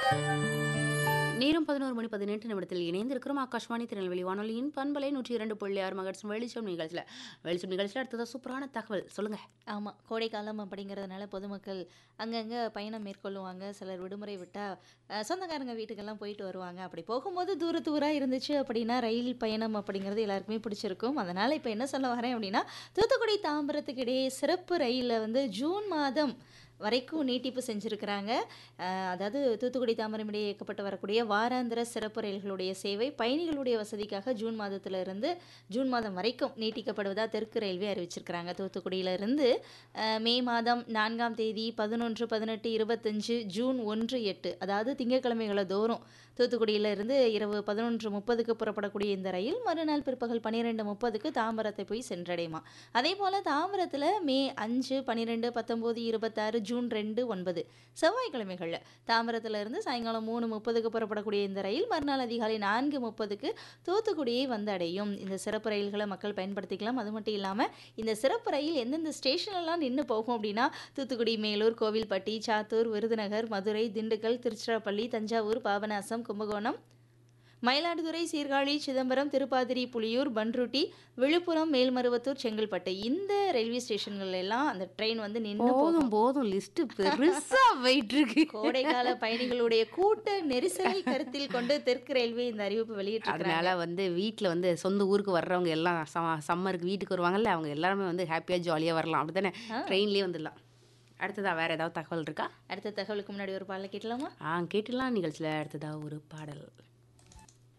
நேரம் பதினோரு மணி பதினெட்டு நிமிடத்தில் இணைந்திருக்கிறோம் ஆகாஷ்வாணி திருநெல்வேலி வானொலியின் பண்பலை நூற்றி இரண்டு புள்ளி ஆறு மகட்ஸ் வெளிச்சம் நிகழ்ச்சியில் வெளிச்சம் நிகழ்ச்சியில் அடுத்ததாக சூப்பரான தகவல் சொல்லுங்க ஆமாம் கோடைக்காலம் அப்படிங்கிறதுனால பொதுமக்கள் அங்கங்கே பயணம் மேற்கொள்ளுவாங்க சிலர் விடுமுறை விட்டால் சொந்தக்காரங்க வீட்டுக்கெல்லாம் போயிட்டு வருவாங்க அப்படி போகும்போது தூர தூராக இருந்துச்சு அப்படின்னா ரயில் பயணம் அப்படிங்கிறது எல்லாருக்குமே பிடிச்சிருக்கும் அதனால் இப்போ என்ன சொல்ல வரேன் அப்படின்னா தூத்துக்குடி தாம்பரத்துக்கு இடையே சிறப்பு ரயிலில் வந்து ஜூன் மாதம் வரைக்கும் நீட்டிப்பு செஞ்சுருக்கிறாங்க அஹ், அதாவது தூத்துக்குடி தாம்பரம் இடையே இயக்கப்பட்டு வரக்கூடிய வாராந்திர சிறப்பு ரயில்களுடைய சேவை பயணிகளுடைய வசதிக்காக ஜூன் மாதத்துல இருந்து ஜூன் மாதம் வரைக்கும் நீட்டிக்கப்படுவதாக தெற்கு ரயில்வே அறிவிச்சிருக்கிறாங்க தூத்துக்குடியிலிருந்து அஹ், மே மாதம் நான்காம் தேதி பதினொன்று பதினெட்டு இருபத்தஞ்சு ஜூன் ஒன்று எட்டு அதாவது திங்கட்கிழமைகளை தோறும் தூத்துக்குடியிலிருந்து இரவு பதினொன்று முப்பதுக்கு புறப்படக்கூடிய இந்த ரயில் மறுநாள் பிற்பகல் பன்னிரெண்டு முப்பதுக்கு தாம்பரத்தை போய் சென்றடையுமா அதே போல் தாம்பரத்தில் மே அஞ்சு பன்னிரெண்டு பத்தொம்போது இருபத்தாறு ஜூன் ரெண்டு ஒன்பது செவ்வாய்க்கிழமைகளில் தாம்பரத்துல இருந்து சாயங்காலம் மூணு முப்பதுக்கு புறப்படக்கூடிய இந்த ரயில் மறுநாள் அதிகாலை நான்கு முப்பதுக்கு தூத்துக்குடியை வந்து அடையும் இந்த சிறப்பு ரயில்களை மக்கள் பயன்படுத்திக்கலாம் அது மட்டும் இல்லாமல் இந்த சிறப்பு ரயில் எந்தெந்த ஸ்டேஷன்லாம் நின்று போகும் அப்படின்னா தூத்துக்குடி மேலூர் கோவில்பட்டி சாத்தூர் விருதுநகர் மதுரை திண்டுக்கல் திருச்சிராப்பள்ளி தஞ்சாவூர் பாபநாசம் கும்பகோணம் மயிலாடுதுறை சீர்காழி சிதம்பரம் திருப்பாதிரி புலியூர் பன்ருட்டி விழுப்புரம் மேல்மருவத்தூர் செங்கல்பட்டு இந்த ரயில்வே ஸ்டேஷன்கள் எல்லாம் அந்த ட்ரெயின் வந்து நின்று போகும் போதும் போதும் லிஸ்ட் பெருசா போயிட்டு இருக்கு கோடைக்கால பயணிகளுடைய கூட்ட நெரிசலை கருத்தில் கொண்டு தெற்கு ரயில்வே இந்த அறிவிப்பு வெளியிட்டிருக்கிறாங்க அதனால வந்து வீட்டில் வந்து சொந்த ஊருக்கு வர்றவங்க எல்லாம் ச- சம்மருக்கு வீட்டுக்கு வருவாங்கல்ல அவங்க எல்லாருமே வந்து ஹாப்பியாக ஜாலியாக வரலாம் அப்படித்தானே ட்ரெயின்லேயே வந்துடலாம் அடுத்ததா வேற ஏதாவது தகவல் இருக்கா அடுத்த தகவலுக்கு முன்னாடி ஒரு பாடல கேட்டலாமா ஆ கேட்டுலாம் நிகழ்ச்சியில் அடுத்ததா ஒரு பாடல்